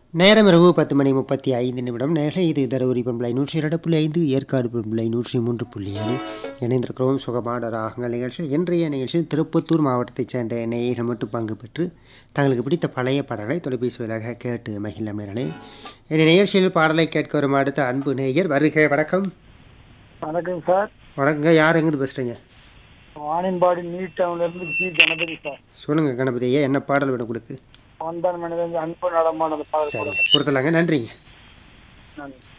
நேரம் இரவு பத்து மணி முப்பத்தி ஐந்து நிமிடம் நேரம் இது தருமபுரி பண்பலை நூற்றி இரண்டு புள்ளி ஐந்து ஏற்காடு பண்பலை நூற்றி மூன்று புள்ளி ஏழு இணைந்திருக்கிறோம் சுகமான ராகங்கள் நிகழ்ச்சியில் இன்றைய நிகழ்ச்சியில் திருப்பத்தூர் மாவட்டத்தைச் சேர்ந்த நேயர்கள் மட்டும் பங்கு பெற்று தங்களுக்கு பிடித்த பழைய பாடலை தொலைபேசி வழியாக கேட்டு மகிழ நேரலே இந்த நிகழ்ச்சியில் பாடலை கேட்க வரும் அடுத்த அன்பு நேயர் வருகை வணக்கம் வணக்கம் சார் வணக்கங்க யார் எங்கிருந்து பேசுகிறீங்க வாணியம்பாடி நியூ டவுன்ல இருந்து ஜி கணபதி சார் சொல்லுங்கள் கணபதியே என்ன பாடல் வேணும் கொடுக்கு வந்தான் மனிதன் அன்பு நடமானது பாடல் சரி கொடுத்துலாங்க நன்றிங்க நன்றி